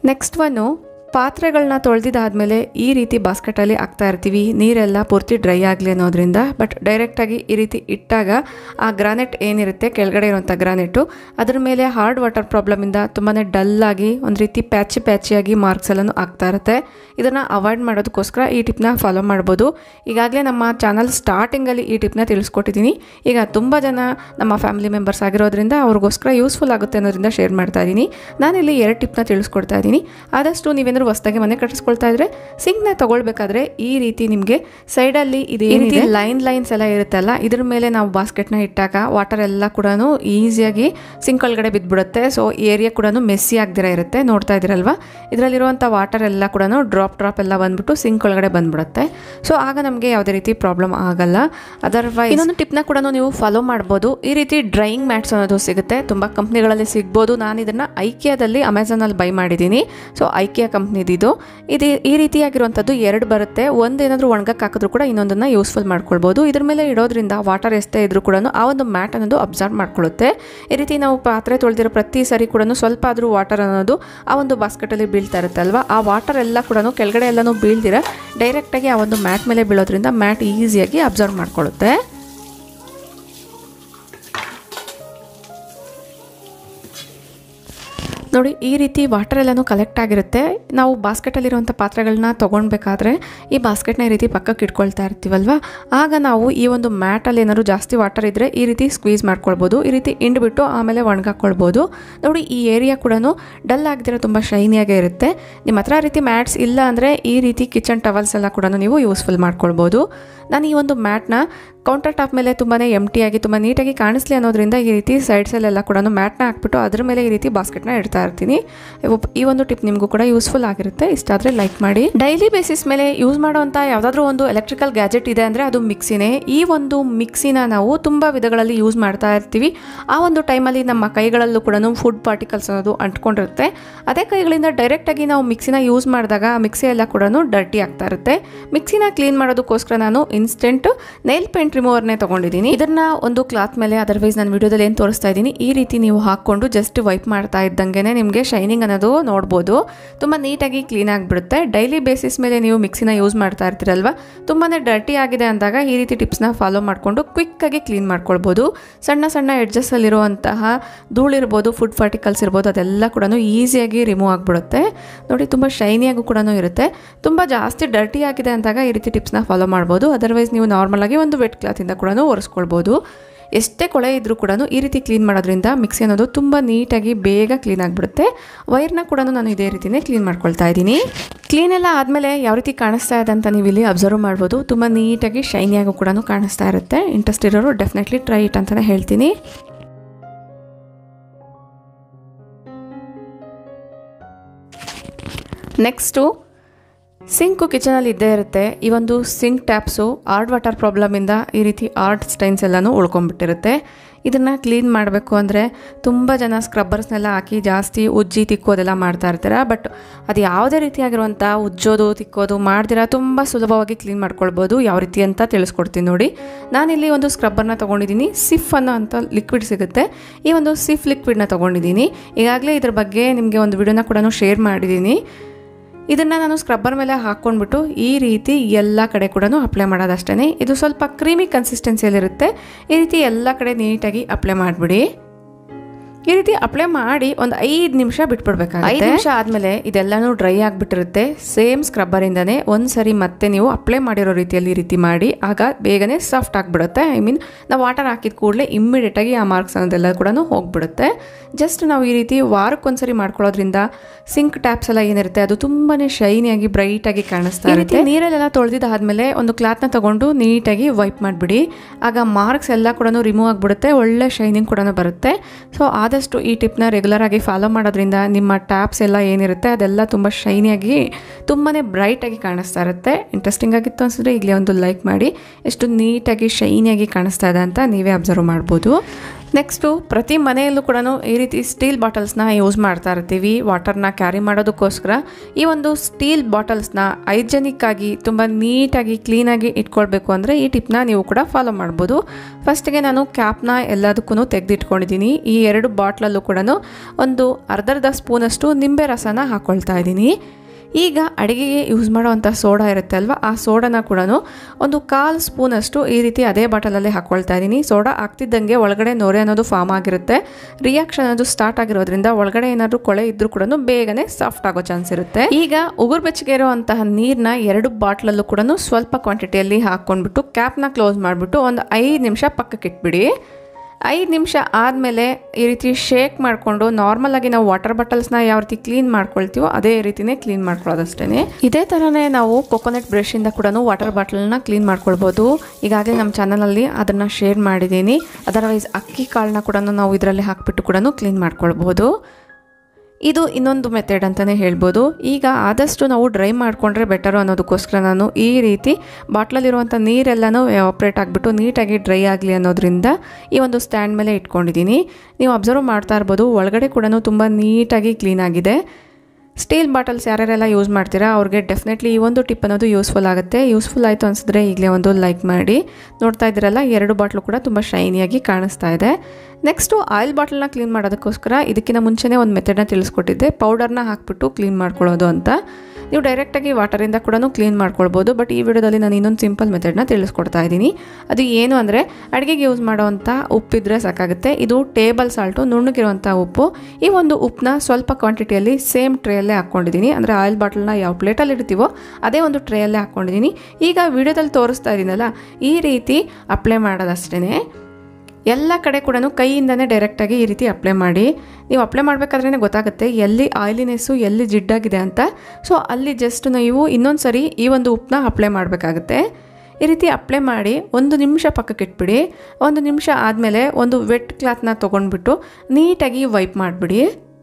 ನೆಕ್ಸ್ಟ್ ಒನ್ನು ಪಾತ್ರೆಗಳನ್ನ ತೊಳೆದಿದ್ದಾದಮೇಲೆ ಈ ರೀತಿ ಬಾಸ್ಕೆಟಲ್ಲಿ ಹಾಕ್ತಾ ಇರ್ತೀವಿ ನೀರೆಲ್ಲ ಪೂರ್ತಿ ಡ್ರೈ ಆಗಲಿ ಅನ್ನೋದ್ರಿಂದ ಬಟ್ ಡೈರೆಕ್ಟಾಗಿ ಈ ರೀತಿ ಇಟ್ಟಾಗ ಆ ಗ್ರಾನೆಟ್ ಏನಿರುತ್ತೆ ಕೆಳಗಡೆ ಇರುವಂಥ ಗ್ರಾನೆಟು ಅದ್ರ ಮೇಲೆ ಹಾರ್ಡ್ ವಾಟರ್ ಪ್ರಾಬ್ಲಮಿಂದ ತುಂಬಾ ಡಲ್ಲಾಗಿ ಒಂದು ರೀತಿ ಪ್ಯಾಚಿ ಪ್ಯಾಚಿಯಾಗಿ ಮಾರ್ಕ್ಸ್ ಎಲ್ಲನೂ ಆಗ್ತಾ ಇರುತ್ತೆ ಇದನ್ನು ಅವಾಯ್ಡ್ ಮಾಡೋದಕ್ಕೋಸ್ಕರ ಈ ಟಿಪ್ನ ಫಾಲೋ ಮಾಡ್ಬೋದು ಈಗಾಗಲೇ ನಮ್ಮ ಚಾನಲ್ ಸ್ಟಾರ್ಟಿಂಗಲ್ಲಿ ಈ ಟಿಪ್ನ ತಿಳಿಸ್ಕೊಟ್ಟಿದ್ದೀನಿ ಈಗ ತುಂಬ ಜನ ನಮ್ಮ ಫ್ಯಾಮಿಲಿ ಮೆಂಬರ್ಸ್ ಆಗಿರೋದ್ರಿಂದ ಅವ್ರಿಗೋಸ್ಕರ ಯೂಸ್ಫುಲ್ ಆಗುತ್ತೆ ಅನ್ನೋದ್ರಿಂದ ಶೇರ್ ಮಾಡ್ತಾ ಇದ್ದೀನಿ ನಾನಿಲ್ಲಿ ಎರಡು ಟಿಪ್ನ ತಿಳಿಸ್ಕೊಡ್ತಾ ಇದ್ದೀನಿ ಆದಷ್ಟು ನೀವೇನಾದ್ರು ಹೊಸದಾಗಿ ಮನೆ ಕಟ್ಟಿಸ್ಕೊಳ್ತಾ ಇದ್ರೆ ಸಿಂಕ್ನ ತಗೊಳ್ಬೇಕಾದ್ರೆ ಈ ರೀತಿ ನಿಮಗೆ ಸೈಡಲ್ಲಿ ಇದು ಈ ರೀತಿ ಲೈನ್ ಲೈನ್ಸ್ ಎಲ್ಲ ಇರುತ್ತಲ್ಲ ಇದ್ರ ಮೇಲೆ ನಾವು ಬಾಸ್ಕೆಟ್ನ ಇಟ್ಟಾಗ ವಾಟರ್ ಎಲ್ಲ ಕೂಡ ಈಸಿಯಾಗಿ ಸಿಂಕ್ ಒಳಗಡೆ ಬಿದ್ದುಬಿಡುತ್ತೆ ಸೊ ಏರಿಯಾ ಕೂಡ ಮೆಸ್ಸಿ ಆಗದಿರ ಇರುತ್ತೆ ನೋಡ್ತಾ ಇದ್ದೀರಲ್ವಾ ಇದರಲ್ಲಿರುವಂಥ ವಾಟರ್ ಎಲ್ಲ ಕೂಡ ಡ್ರಾಪ್ ಡ್ರಾಪ್ ಎಲ್ಲ ಬಂದ್ಬಿಟ್ಟು ಸಿಂಕ್ ಒಳಗಡೆ ಬಂದ್ಬಿಡುತ್ತೆ ಸೊ ಆಗ ನಮಗೆ ಯಾವುದೇ ರೀತಿ ಪ್ರಾಬ್ಲಮ್ ಆಗಲ್ಲ ಅದರ್ವೈಸ್ ಇನ್ನೊಂದು ಟಿಪ್ನ ಕೂಡ ನೀವು ಫಾಲೋ ಮಾಡ್ಬೋದು ಈ ರೀತಿ ಡ್ರೈಯಿಂಗ್ ಮ್ಯಾಟ್ಸ್ ಅನ್ನೋದು ಸಿಗುತ್ತೆ ತುಂಬ ಕಂಪ್ನಿಗಳಲ್ಲಿ ಸಿಗ್ಬೋದು ನಾನು ಇದನ್ನು ಐಕಿಯಾದಲ್ಲಿ ಅಮೆಝಾನಲ್ಲಿ ಬೈ ಮಾಡಿದ್ದೀನಿ ಸೊ ಐಕಿಯಾ ಕಂಪ್ನಿದಿದು ಇದು ಈ ರೀತಿಯಾಗಿರುವಂಥದ್ದು ಎರಡು ಬರುತ್ತೆ ಒಂದೇನಾದರೂ ಒಣಗಕ್ಕೆ ಹಾಕಿದ್ರು ಕೂಡ ಇನ್ನೊಂದನ್ನು ಯೂಸ್ಫುಲ್ ಮಾಡ್ಕೊಳ್ಬೋದು ಇದ್ರ ಮೇಲೆ ಇಡೋದ್ರಿಂದ ವಾಟರ್ ಎಷ್ಟೇ ಇದ್ರೂ ಕೂಡ ಆ ಒಂದು ಮ್ಯಾಟ್ ಅನ್ನೋದು ಅಬ್ಸರ್ವ್ ಮಾಡ್ಕೊಳ್ಳುತ್ತೆ ಈ ರೀತಿ ನಾವು ಪಾತ್ರೆ ತೊಳೆದಿರೋ ಪ್ರತಿ ಸರಿ ಕೂಡ ಸ್ವಲ್ಪ ಆದರೂ ವಾಟರ್ ಅನ್ನೋದು ಆ ಒಂದು ಬಾಸ್ಕೆಟಲ್ಲಿ ಬೀಳ್ತಾ ಇರುತ್ತೆ ಅಲ್ವಾ ಆ ವಾಟರ್ ಎಲ್ಲ ಕೂಡ ಕೆಳಗಡೆ ಎಲ್ಲನೂ ಬೀಳ್ದಿರ ಡೈರೆಕ್ಟಾಗಿ ಆ ಒಂದು ಮ್ಯಾಟ್ ಮೇಲೆ ಬೀಳೋದ್ರಿಂದ ಮ್ಯಾಟ್ ಈಸಿಯಾಗಿ ಅಬ್ಸರ್ವ್ ಮಾಡ್ಕೊಳ್ಳುತ್ತೆ ನೋಡಿ ಈ ರೀತಿ ವಾಟರ್ ಎಲ್ಲನೂ ಕಲೆಕ್ಟ್ ಆಗಿರುತ್ತೆ ನಾವು ಬಾಸ್ಕೆಟಲ್ಲಿರುವಂಥ ಪಾತ್ರೆಗಳನ್ನ ತೊಗೊಳ್ಬೇಕಾದ್ರೆ ಈ ಬಾಸ್ಕೆಟ್ನ ಈ ರೀತಿ ಪಕ್ಕಕ್ಕೆ ಇಟ್ಕೊಳ್ತಾ ಇರ್ತೀವಲ್ವ ಆಗ ನಾವು ಈ ಒಂದು ಮ್ಯಾಟಲ್ಲಿ ಏನಾದ್ರು ಜಾಸ್ತಿ ವಾಟರ್ ಇದ್ದರೆ ಈ ರೀತಿ ಸ್ಕ್ವೀಸ್ ಮಾಡ್ಕೊಳ್ಬೋದು ಈ ರೀತಿ ಇಂಡ್ಬಿಟ್ಟು ಆಮೇಲೆ ಒಣಗಾಕ್ಕೊಳ್ಬೋದು ನೋಡಿ ಈ ಏರಿಯಾ ಕೂಡ ಡಲ್ ಆಗದಿರೋ ತುಂಬ ಶೈನಿಯಾಗೇ ಇರುತ್ತೆ ನಿಮ್ಮ ಹತ್ರ ಆ ರೀತಿ ಮ್ಯಾಟ್ಸ್ ಇಲ್ಲ ಅಂದರೆ ಈ ರೀತಿ ಕಿಚನ್ ಟವಲ್ಸ್ ಎಲ್ಲ ಕೂಡ ನೀವು ಯೂಸ್ಫುಲ್ ಮಾಡ್ಕೊಳ್ಬೋದು ನಾನು ಈ ಒಂದು ಮ್ಯಾಟ್ನ ಕೌಂಟರ್ ಟಾಪ್ ಮೇಲೆ ತುಂಬಾ ಆಗಿ ತುಂಬ ನೀಟಾಗಿ ಕಾಣಿಸ್ಲಿ ಅನ್ನೋದ್ರಿಂದ ಈ ರೀತಿ ಸೈಡ್ಸಲ್ಲೆಲ್ಲ ಕೂಡ ಮ್ಯಾಟ್ನ ಹಾಕ್ಬಿಟ್ಟು ಅದ್ರ ಮೇಲೆ ಈ ರೀತಿ ಬಾಸ್ಕೆಟ್ನ ಇಡ್ತಾ ಇರ್ತೀನಿ ಇವ್- ಈ ಒಂದು ಟಿಪ್ ನಿಮಗೂ ಕೂಡ ಯೂಸ್ಫುಲ್ ಆಗಿರುತ್ತೆ ಇಷ್ಟ ಆದರೆ ಲೈಕ್ ಮಾಡಿ ಡೈಲಿ ಬೇಸಿಸ್ ಮೇಲೆ ಯೂಸ್ ಮಾಡುವಂಥ ಯಾವುದಾದ್ರೂ ಒಂದು ಎಲೆಕ್ಟ್ರಿಕಲ್ ಗ್ಯಾಜೆಟ್ ಇದೆ ಅಂದರೆ ಅದು ಮಿಕ್ಸಿನೇ ಈ ಒಂದು ಮಿಕ್ಸಿನ ನಾವು ತುಂಬ ವಿಧಗಳಲ್ಲಿ ಯೂಸ್ ಮಾಡ್ತಾ ಇರ್ತೀವಿ ಆ ಒಂದು ಟೈಮಲ್ಲಿ ನಮ್ಮ ಕೈಗಳಲ್ಲೂ ಕೂಡ ಫುಡ್ ಪಾರ್ಟಿಕಲ್ಸ್ ಅನ್ನೋದು ಅಂಟ್ಕೊಂಡಿರುತ್ತೆ ಅದೇ ಕೈಗಳಿಂದ ಡೈರೆಕ್ಟಾಗಿ ನಾವು ಮಿಕ್ಸಿನ ಯೂಸ್ ಮಾಡಿದಾಗ ಆ ಮಿಕ್ಸಿ ಎಲ್ಲ ಕೂಡ ಡರ್ಟಿ ಆಗ್ತಾ ಇರುತ್ತೆ ಮಿಕ್ಸಿನ ಕ್ಲೀನ್ ಮಾಡೋದಕ್ಕೋಸ್ಕರ ನಾನು ಇನ್ಸ್ಟೆಂಟ್ ನೈಲ್ ಪೇಂಟ್ ರಿಮೂವರ್ನೇ ತೊಗೊಂಡಿದ್ದೀನಿ ಇದನ್ನ ಒಂದು ಕ್ಲಾತ್ ಮೇಲೆ ಅದರ್ವೈಸ್ ನಾನು ವಿಡಿಯೋದಲ್ಲಿ ಏನು ತೋರಿಸ್ತಾ ಇದ್ದೀನಿ ಈ ರೀತಿ ನೀವು ಹಾಕ್ಕೊಂಡು ಜಸ್ಟ್ ವೈಪ್ ಮಾಡ್ತಾ ಇದ್ದಂಗೆ ನಿಮಗೆ ಶೈನಿಂಗ್ ಅನ್ನೋದು ನೋಡ್ಬೋದು ತುಂಬ ನೀಟಾಗಿ ಕ್ಲೀನ್ ಆಗಿಬಿಡುತ್ತೆ ಡೈಲಿ ಬೇಸಿಸ್ ಮೇಲೆ ನೀವು ಮಿಕ್ಸಿನ ಯೂಸ್ ಮಾಡ್ತಾ ಇರ್ತೀರಲ್ವ ತುಂಬಾ ಡರ್ಟಿ ಆಗಿದೆ ಅಂದಾಗ ಈ ರೀತಿ ಟಿಪ್ಸ್ನ ಫಾಲೋ ಮಾಡಿಕೊಂಡು ಕ್ವಿಕ್ಕಾಗಿ ಕ್ಲೀನ್ ಮಾಡ್ಕೊಳ್ಬೋದು ಸಣ್ಣ ಸಣ್ಣ ಎಡ್ಜಸ್ಸಲ್ಲಿರುವಂತಹ ಧೂಳಿರ್ಬೋದು ಫುಡ್ ಪಾರ್ಟಿಕಲ್ಸ್ ಇರ್ಬೋದು ಅದೆಲ್ಲ ಕೂಡ ಈಸಿಯಾಗಿ ರಿಮೂವ್ ಆಗಿಬಿಡುತ್ತೆ ನೋಡಿ ತುಂಬ ಶೈನಿಯಾಗೂ ಕೂಡ ಇರುತ್ತೆ ತುಂಬ ಜಾಸ್ತಿ ಡರ್ಟಿ ಆಗಿದೆ ಅಂದಾಗ ಈ ರೀತಿ ಟಿಪ್ಸ್ನ ಫಾಲೋ ಮಾಡ್ಬೋದು ಅದರ್ವೈಸ್ ನೀವು ನಾರ್ಮಲಾಗಿ ಒಂದು ವೆಟ್ ಕ್ಲಾತಿಂದ ಕೂಡ ಒರೆಸ್ಕೊಳ್ಬೋದು ಎಷ್ಟೇ ಕೊಳೆ ಇದ್ರೂ ಕೂಡ ಈ ರೀತಿ ಕ್ಲೀನ್ ಮಾಡೋದ್ರಿಂದ ಮಿಕ್ಸಿ ಅನ್ನೋದು ತುಂಬ ನೀಟಾಗಿ ಬೇಗ ಕ್ಲೀನ್ ಆಗಿಬಿಡುತ್ತೆ ವೈರ್ನ ಕೂಡ ನಾನು ಇದೇ ರೀತಿನೇ ಕ್ಲೀನ್ ಮಾಡ್ಕೊಳ್ತಾ ಇದ್ದೀನಿ ಕ್ಲೀನ್ ಎಲ್ಲ ಆದಮೇಲೆ ಯಾವ ರೀತಿ ಕಾಣಿಸ್ತಾ ಇದೆ ಅಂತ ನೀವು ಇಲ್ಲಿ ಅಬ್ಸರ್ವ್ ಮಾಡ್ಬೋದು ತುಂಬ ನೀಟಾಗಿ ಶೈನಿಯಾಗೂ ಕೂಡ ಕಾಣಿಸ್ತಾ ಇರುತ್ತೆ ಇಂಟ್ರೆಸ್ಟ್ ಇರೋರು ಡೆಫಿನೆಟ್ಲಿ ಟ್ರೈ ಇಟ್ ಅಂತಲೇ ಹೇಳ್ತೀನಿ ನೆಕ್ಸ್ಟು ಸಿಂಕು ಕಿಚನಲ್ಲಿ ಇದ್ದೇ ಇರುತ್ತೆ ಈ ಒಂದು ಸಿಂಕ್ ಟ್ಯಾಪ್ಸು ಆರ್ಡ್ ವಾಟರ್ ಪ್ರಾಬ್ಲಮಿಂದ ಈ ರೀತಿ ಆರ್ಟ್ ಸ್ಟೈನ್ಸ್ ಎಲ್ಲನೂ ಉಳ್ಕೊಂಡ್ಬಿಟ್ಟಿರುತ್ತೆ ಇದನ್ನು ಕ್ಲೀನ್ ಮಾಡಬೇಕು ಅಂದರೆ ತುಂಬ ಜನ ಸ್ಕ್ರಬ್ಬರ್ಸ್ನೆಲ್ಲ ಹಾಕಿ ಜಾಸ್ತಿ ಉಜ್ಜಿ ತಿಕ್ಕೋದೆಲ್ಲ ಮಾಡ್ತಾ ಇರ್ತಾರೆ ಬಟ್ ಅದು ಯಾವುದೇ ರೀತಿಯಾಗಿರುವಂಥ ಉಜ್ಜೋದು ತಿಕ್ಕೋದು ಮಾಡ್ದಿರ ತುಂಬ ಸುಲಭವಾಗಿ ಕ್ಲೀನ್ ಮಾಡ್ಕೊಳ್ಬೋದು ಯಾವ ರೀತಿ ಅಂತ ತಿಳಿಸ್ಕೊಡ್ತೀನಿ ನೋಡಿ ನಾನಿಲ್ಲಿ ಒಂದು ಸ್ಕ್ರಬ್ಬರ್ನ ತೊಗೊಂಡಿದ್ದೀನಿ ಸಿಫ್ ಅನ್ನೋ ಅಂತ ಲಿಕ್ವಿಡ್ ಸಿಗುತ್ತೆ ಈ ಒಂದು ಸಿಫ್ ಲಿಕ್ವಿಡ್ನ ತೊಗೊಂಡಿದ್ದೀನಿ ಈಗಾಗಲೇ ಇದ್ರ ಬಗ್ಗೆ ನಿಮಗೆ ಒಂದು ವಿಡಿಯೋನ ಕೂಡ ಶೇರ್ ಮಾಡಿದ್ದೀನಿ ಇದನ್ನು ನಾನು ಸ್ಕ್ರಬ್ಬರ್ ಮೇಲೆ ಹಾಕ್ಕೊಂಡ್ಬಿಟ್ಟು ಈ ರೀತಿ ಎಲ್ಲ ಕಡೆ ಕೂಡ ಅಪ್ಲೈ ಮಾಡೋದಷ್ಟೇ ಇದು ಸ್ವಲ್ಪ ಕ್ರೀಮಿ ಕನ್ಸಿಸ್ಟೆನ್ಸಿಯಲ್ಲಿರುತ್ತೆ ಈ ರೀತಿ ಎಲ್ಲ ಕಡೆ ನೀಟಾಗಿ ಅಪ್ಲೈ ಮಾಡಿಬಿಡಿ ಈ ರೀತಿ ಅಪ್ಲೈ ಮಾಡಿ ಒಂದು ಐದು ನಿಮಿಷ ಬಿಟ್ಬಿಡ್ಬೇಕಾಗುತ್ತೆ ಐದು ನಿಮಿಷ ಆದಮೇಲೆ ಇದೆಲ್ಲನೂ ಡ್ರೈ ಆಗಿಬಿಟ್ಟಿರುತ್ತೆ ಸೇಮ್ ಸ್ಕ್ರಬ್ಬರಿಂದನೇ ಒಂದು ಸರಿ ಮತ್ತೆ ನೀವು ಅಪ್ಲೈ ಮಾಡಿರೋ ರೀತಿಯಲ್ಲಿ ಈ ರೀತಿ ಮಾಡಿ ಆಗ ಬೇಗನೆ ಸಾಫ್ಟ್ ಆಗಿಬಿಡುತ್ತೆ ಐ ಮೀನ್ ನಾವು ವಾಟರ್ ಹಾಕಿದ ಕೂಡಲೇ ಇಮ್ಮಿಡಿಯೇಟಾಗಿ ಆ ಮಾರ್ಕ್ಸ್ ಅನ್ನೋದೆಲ್ಲ ಕೂಡ ಹೋಗ್ಬಿಡುತ್ತೆ ಜಸ್ಟ್ ನಾವು ಈ ರೀತಿ ವಾರಕ್ಕೊಂದ್ಸರಿ ಮಾಡ್ಕೊಳ್ಳೋದ್ರಿಂದ ಸಿಂಕ್ ಟ್ಯಾಪ್ಸ್ ಎಲ್ಲ ಏನಿರುತ್ತೆ ಅದು ತುಂಬಾ ಶೈನಿಯಾಗಿ ಬ್ರೈಟಾಗಿ ಕಾಣಿಸ್ತಾ ಇರುತ್ತೆ ನೀರಲ್ಲೆಲ್ಲ ತೊಳೆದಿದ್ದಾದ್ಮೇಲೆ ಒಂದು ಕ್ಲಾತ್ನ ತಗೊಂಡು ನೀಟಾಗಿ ವೈಪ್ ಮಾಡಿಬಿಡಿ ಆಗ ಮಾರ್ಕ್ಸ್ ಎಲ್ಲ ಕೂಡ ರಿಮೂವ್ ಆಗಿಬಿಡುತ್ತೆ ಒಳ್ಳೆ ಶೈನಿಂಗ್ ಕೂಡ ಬರುತ್ತೆ ಸೊ ಆದಷ್ಟು ಈ ಟಿಪ್ನ ರೆಗ್ಯುಲರ್ ಆಗಿ ಫಾಲೋ ಮಾಡೋದ್ರಿಂದ ನಿಮ್ಮ ಟ್ಯಾಪ್ಸ್ ಎಲ್ಲ ಏನಿರುತ್ತೆ ಅದೆಲ್ಲ ತುಂಬ ಶೈನಿಯಾಗಿ ತುಂಬಾ ಬ್ರೈಟಾಗಿ ಕಾಣಿಸ್ತಾ ಇರುತ್ತೆ ಇಂಟ್ರೆಸ್ಟಿಂಗ್ ಆಗಿತ್ತು ಅನಿಸಿದ್ರೆ ಈಗಲೇ ಒಂದು ಲೈಕ್ ಮಾಡಿ ಎಷ್ಟು ನೀಟಾಗಿ ಶೈನಿಯಾಗಿ ಕಾಣಿಸ್ತಾ ಇದೆ ಅಂತ ನೀವೇ ಅಬ್ಸರ್ವ್ ಮಾಡ್ಬೋದು ನೆಕ್ಸ್ಟು ಪ್ರತಿ ಮನೆಯಲ್ಲೂ ಕೂಡ ಈ ರೀತಿ ಸ್ಟೀಲ್ ಬಾಟಲ್ಸ್ನ ಯೂಸ್ ಮಾಡ್ತಾ ಇರ್ತೀವಿ ವಾಟರ್ನ ಕ್ಯಾರಿ ಮಾಡೋದಕ್ಕೋಸ್ಕರ ಈ ಒಂದು ಸ್ಟೀಲ್ ಬಾಟಲ್ಸ್ನ ಹೈಜೆನಿಕ್ ಆಗಿ ತುಂಬ ನೀಟಾಗಿ ಕ್ಲೀನಾಗಿ ಇಟ್ಕೊಳ್ಬೇಕು ಅಂದರೆ ಈ ಟಿಪ್ನ ನೀವು ಕೂಡ ಫಾಲೋ ಮಾಡ್ಬೋದು ಫಸ್ಟಿಗೆ ನಾನು ಕ್ಯಾಪ್ನ ಎಲ್ಲದಕ್ಕೂ ತೆಗೆದಿಟ್ಕೊಂಡಿದ್ದೀನಿ ಈ ಎರಡು ಬಾಟ್ಲಲ್ಲೂ ಕೂಡ ಒಂದು ಅರ್ಧರ್ಧ ಸ್ಪೂನಷ್ಟು ನಿಂಬೆ ರಸನ ಹಾಕ್ಕೊಳ್ತಾ ಇದ್ದೀನಿ ಈಗ ಅಡುಗೆಗೆ ಯೂಸ್ ಮಾಡೋವಂಥ ಸೋಡಾ ಇರುತ್ತೆ ಅಲ್ವಾ ಆ ಸೋಡಾನ ಕೂಡ ಒಂದು ಕಾಲು ಸ್ಪೂನಷ್ಟು ಈ ರೀತಿ ಅದೇ ಬಾಟಲಲ್ಲಿ ಹಾಕ್ಕೊಳ್ತಾ ಇದ್ದೀನಿ ಸೋಡಾ ಹಾಕ್ತಿದ್ದಂಗೆ ಒಳಗಡೆ ನೊರೆ ಅನ್ನೋದು ಫಾರ್ಮ್ ಆಗಿರುತ್ತೆ ರಿಯಾಕ್ಷನ್ ಅನ್ನೋದು ಸ್ಟಾರ್ಟ್ ಆಗಿರೋದ್ರಿಂದ ಒಳಗಡೆ ಏನಾದರೂ ಕೊಳೆ ಇದ್ರೂ ಕೂಡ ಬೇಗನೆ ಸಾಫ್ಟ್ ಆಗೋ ಚಾನ್ಸ್ ಇರುತ್ತೆ ಈಗ ಉಗುರು ಬೆಚ್ಚಗೆ ಇರುವಂತಹ ನೀರನ್ನ ಎರಡು ಬಾಟ್ಲಲ್ಲೂ ಕೂಡ ಸ್ವಲ್ಪ ಕ್ವಾಂಟಿಟಿಯಲ್ಲಿ ಹಾಕ್ಕೊಂಡ್ಬಿಟ್ಟು ಕ್ಯಾಪ್ನ ಕ್ಲೋಸ್ ಮಾಡಿಬಿಟ್ಟು ಒಂದು ಐದು ನಿಮಿಷ ಪಕ್ಕಕ್ಕೆ ಇಟ್ಬಿಡಿ ಐದು ನಿಮಿಷ ಆದಮೇಲೆ ಈ ರೀತಿ ಶೇಕ್ ಮಾಡಿಕೊಂಡು ನಾರ್ಮಲಾಗಿ ನಾವು ವಾಟರ್ ಬಾಟಲ್ಸ್ನ ಯಾವ ರೀತಿ ಕ್ಲೀನ್ ಮಾಡ್ಕೊಳ್ತೀವೋ ಅದೇ ರೀತಿನೇ ಕ್ಲೀನ್ ಮಾಡ್ಕೊಳ್ಳೋದಷ್ಟೇ ಇದೇ ಥರನೇ ನಾವು ಕೊಕೊನಟ್ ಬ್ರಷಿಂದ ಕೂಡ ವಾಟರ್ ಬಾಟಲ್ನ ಕ್ಲೀನ್ ಮಾಡ್ಕೊಳ್ಬೋದು ಈಗಾಗಲೇ ನಮ್ಮ ಚಾನಲಲ್ಲಿ ಅದನ್ನು ಶೇರ್ ಮಾಡಿದ್ದೀನಿ ಅದರ್ವೈಸ್ ಅಕ್ಕಿ ಕಾಳನ್ನ ಕೂಡ ನಾವು ಇದರಲ್ಲಿ ಹಾಕ್ಬಿಟ್ಟು ಕೂಡ ಕ್ಲೀನ್ ಮಾಡ್ಕೊಳ್ಬೋದು ಇದು ಇನ್ನೊಂದು ಮೆಥಡ್ ಅಂತಲೇ ಹೇಳ್ಬೋದು ಈಗ ಆದಷ್ಟು ನಾವು ಡ್ರೈ ಮಾಡಿಕೊಂಡ್ರೆ ಬೆಟರು ಅನ್ನೋದಕ್ಕೋಸ್ಕರ ನಾನು ಈ ರೀತಿ ಬಾಟ್ಲಲ್ಲಿರುವಂಥ ನೀರೆಲ್ಲನೂ ಆಪ್ರೇಟ್ ಆಗಿಬಿಟ್ಟು ನೀಟಾಗಿ ಡ್ರೈ ಆಗಲಿ ಅನ್ನೋದ್ರಿಂದ ಈ ಒಂದು ಸ್ಟ್ಯಾಂಡ್ ಮೇಲೆ ಇಟ್ಕೊಂಡಿದ್ದೀನಿ ನೀವು ಅಬ್ಸರ್ವ್ ಮಾಡ್ತಾ ಇರ್ಬೋದು ಒಳಗಡೆ ಕೂಡ ತುಂಬ ನೀಟಾಗಿ ಕ್ಲೀನ್ ಆಗಿದೆ ಸ್ಟೀಲ್ ಬಾಟಲ್ಸ್ ಯಾರ್ಯಾರೆಲ್ಲ ಯೂಸ್ ಮಾಡ್ತೀರಾ ಅವ್ರಿಗೆ ಡೆಫಿನೆಟ್ಲಿ ಈ ಒಂದು ಟಿಪ್ ಅನ್ನೋದು ಯೂಸ್ಫುಲ್ ಆಗುತ್ತೆ ಯೂಸ್ಫುಲ್ ಆಯಿತು ಅನಿಸಿದ್ರೆ ಈಗಲೇ ಒಂದು ಲೈಕ್ ಮಾಡಿ ನೋಡ್ತಾ ಇದ್ದೀರಲ್ಲ ಎರಡು ಬಾಟ್ಲು ಕೂಡ ತುಂಬ ಶೈನಿಯಾಗಿ ಕಾಣಿಸ್ತಾ ಇದೆ ನೆಕ್ಸ್ಟು ಆಯಿಲ್ ಬಾಟಲ್ನ ಕ್ಲೀನ್ ಮಾಡೋದಕ್ಕೋಸ್ಕರ ಇದಕ್ಕಿಂತ ಮುಂಚೆನೇ ಒಂದು ಮೆಥಡ್ನ ತಿಳಿಸ್ಕೊಟ್ಟಿದ್ದೆ ಪೌಡರ್ನ ಹಾಕ್ಬಿಟ್ಟು ಕ್ಲೀನ್ ಮಾಡ್ಕೊಳ್ಳೋದು ಅಂತ ನೀವು ಡೈರೆಕ್ಟಾಗಿ ವಾಟರಿಂದ ಕೂಡ ಕ್ಲೀನ್ ಮಾಡ್ಕೊಳ್ಬೋದು ಬಟ್ ಈ ವಿಡಿಯೋದಲ್ಲಿ ನಾನು ಇನ್ನೊಂದು ಸಿಂಪಲ್ ಮೆಥಡ್ನ ತಿಳಿಸ್ಕೊಡ್ತಾ ಇದ್ದೀನಿ ಅದು ಏನು ಅಂದರೆ ಅಡುಗೆಗೆ ಯೂಸ್ ಮಾಡೋವಂಥ ಉಪ್ಪಿದ್ರೆ ಸಾಕಾಗುತ್ತೆ ಇದು ಟೇಬಲ್ ಸಾಲ್ಟು ನುಣ್ಣಗಿರುವಂಥ ಉಪ್ಪು ಈ ಒಂದು ಉಪ್ಪನ್ನ ಸ್ವಲ್ಪ ಕ್ವಾಂಟಿಟಿಯಲ್ಲಿ ಸೇಮ್ ಟ್ರೇಯಲ್ಲೇ ಹಾಕ್ಕೊಂಡಿದ್ದೀನಿ ಅಂದರೆ ಆಯಿಲ್ ಬಾಟಲ್ನ ಯಾವ ಪ್ಲೇಟಲ್ಲಿ ಇಡ್ತೀವೋ ಅದೇ ಒಂದು ಟ್ರೇಯಲ್ಲೇ ಹಾಕ್ಕೊಂಡಿದ್ದೀನಿ ಈಗ ವಿಡಿಯೋದಲ್ಲಿ ತೋರಿಸ್ತಾ ಇದ್ದೀನಲ್ಲ ಈ ರೀತಿ ಅಪ್ಲೈ ಮಾಡೋದಷ್ಟೇ ಎಲ್ಲ ಕಡೆ ಕೂಡ ಕೈಯಿಂದನೇ ಡೈರೆಕ್ಟಾಗಿ ಈ ರೀತಿ ಅಪ್ಲೈ ಮಾಡಿ ನೀವು ಅಪ್ಲೈ ಮಾಡಬೇಕಾದ್ರೇ ಗೊತ್ತಾಗುತ್ತೆ ಎಲ್ಲಿ ಆಯಿಲಿನೆಸ್ಸು ಎಲ್ಲಿ ಜಿಡ್ಡಾಗಿದೆ ಅಂತ ಸೊ ಅಲ್ಲಿ ಜಸ್ಟ್ ನೀವು ಇನ್ನೊಂದು ಸರಿ ಈ ಒಂದು ಉಪ್ಪನ್ನ ಅಪ್ಲೈ ಮಾಡಬೇಕಾಗುತ್ತೆ ಈ ರೀತಿ ಅಪ್ಲೈ ಮಾಡಿ ಒಂದು ನಿಮಿಷ ಪಕ್ಕಕ್ಕೆ ಇಟ್ಬಿಡಿ ಒಂದು ನಿಮಿಷ ಆದಮೇಲೆ ಒಂದು ವೆಟ್ ಕ್ಲಾತ್ನ ತೊಗೊಂಡ್ಬಿಟ್ಟು ನೀಟಾಗಿ ವೈಪ್ ಮಾಡಿಬಿಡಿ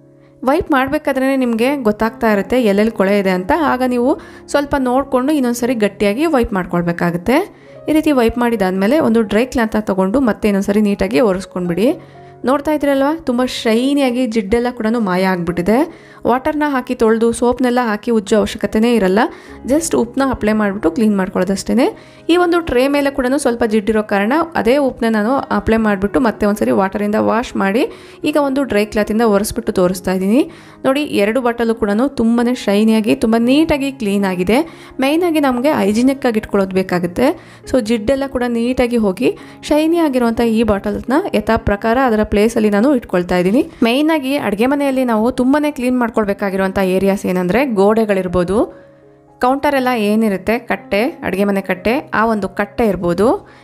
ವೈಪ್ ಮಾಡಬೇಕಾದ್ರೆ ನಿಮಗೆ ಗೊತ್ತಾಗ್ತಾ ಇರುತ್ತೆ ಎಲ್ಲೆಲ್ಲಿ ಕೊಳೆ ಇದೆ ಅಂತ ಆಗ ನೀವು ಸ್ವಲ್ಪ ನೋಡಿಕೊಂಡು ಇನ್ನೊಂದ್ಸರಿ ಗಟ್ಟಿಯಾಗಿ ವೈಪ್ ಮಾಡ್ಕೊಳ್ಬೇಕಾಗುತ್ತೆ ಈ ರೀತಿ ವೈಪ್ ಮಾಡಿದಾದಮೇಲೆ ಒಂದು ಡ್ರೈ ಕ್ಲಾತ್ನ ತೊಗೊಂಡು ಮತ್ತೆ ಇನ್ನೊಂದ್ಸರಿ ನೀಟಾಗಿ ಒರೆಸ್ಕೊಂಡ್ಬಿಡಿ ನೋಡ್ತಾ ಇದ್ರಲ್ವ ತುಂಬ ಶೈನಿಯಾಗಿ ಜಿಡ್ಡೆಲ್ಲ ಕೂಡ ಮಾಯ ಆಗಿಬಿಟ್ಟಿದೆ ವಾಟರ್ನ ಹಾಕಿ ತೊಳೆದು ಸೋಪ್ನೆಲ್ಲ ಹಾಕಿ ಉಜ್ಜೋ ಅವಶ್ಯಕತೆನೇ ಇರಲ್ಲ ಜಸ್ಟ್ ಉಪ್ಪನ್ನ ಅಪ್ಲೈ ಮಾಡಿಬಿಟ್ಟು ಕ್ಲೀನ್ ಮಾಡ್ಕೊಳ್ಳೋದಷ್ಟೇ ಈ ಒಂದು ಟ್ರೇ ಮೇಲೆ ಕೂಡ ಸ್ವಲ್ಪ ಜಿಡ್ಡಿರೋ ಕಾರಣ ಅದೇ ಉಪ್ಪನ್ನ ನಾನು ಅಪ್ಲೈ ಮಾಡಿಬಿಟ್ಟು ಮತ್ತೆ ಒಂದ್ಸರಿ ವಾಟರಿಂದ ವಾಶ್ ಮಾಡಿ ಈಗ ಒಂದು ಡ್ರೈ ಕ್ಲಾತಿಂದ ಒರೆಸ್ಬಿಟ್ಟು ತೋರಿಸ್ತಾ ಇದ್ದೀನಿ ನೋಡಿ ಎರಡು ಬಾಟಲು ಕೂಡ ತುಂಬಾ ಶೈನಿಯಾಗಿ ತುಂಬ ನೀಟಾಗಿ ಕ್ಲೀನ್ ಆಗಿದೆ ಮೈನಾಗಿ ನಮಗೆ ಹೈಜಿನಿಕ್ ಆಗಿ ಇಟ್ಕೊಳ್ಳೋದು ಬೇಕಾಗುತ್ತೆ ಸೊ ಜಿಡ್ಡೆಲ್ಲ ಕೂಡ ನೀಟಾಗಿ ಹೋಗಿ ಶೈನಿ ಆಗಿರುವಂಥ ಈ ಬಾಟಲ್ಸ್ನ ಯಥಾ ಪ್ರಕಾರ ಅದರ ಪ್ಲೇಸಲ್ಲಿ ನಾನು ಇಟ್ಕೊಳ್ತಾ ಇದ್ದೀನಿ ಮೈನಾಗಿ ಅಡುಗೆ ಮನೆಯಲ್ಲಿ ನಾವು ತುಂಬಾ ಕ್ಲೀನ್ ಮಾಡ್ಕೊಳ್ಬೇಕಾಗಿರುವಂಥ ಏರಿಯಾಸ್ ಏನಂದರೆ ಗೋಡೆಗಳಿರ್ಬೋದು ಕೌಂಟರ್ ಎಲ್ಲ ಏನಿರುತ್ತೆ ಕಟ್ಟೆ ಅಡುಗೆ ಮನೆ ಕಟ್ಟೆ ಆ ಒಂದು ಕಟ್ಟೆ ಇರ್ಬೋದು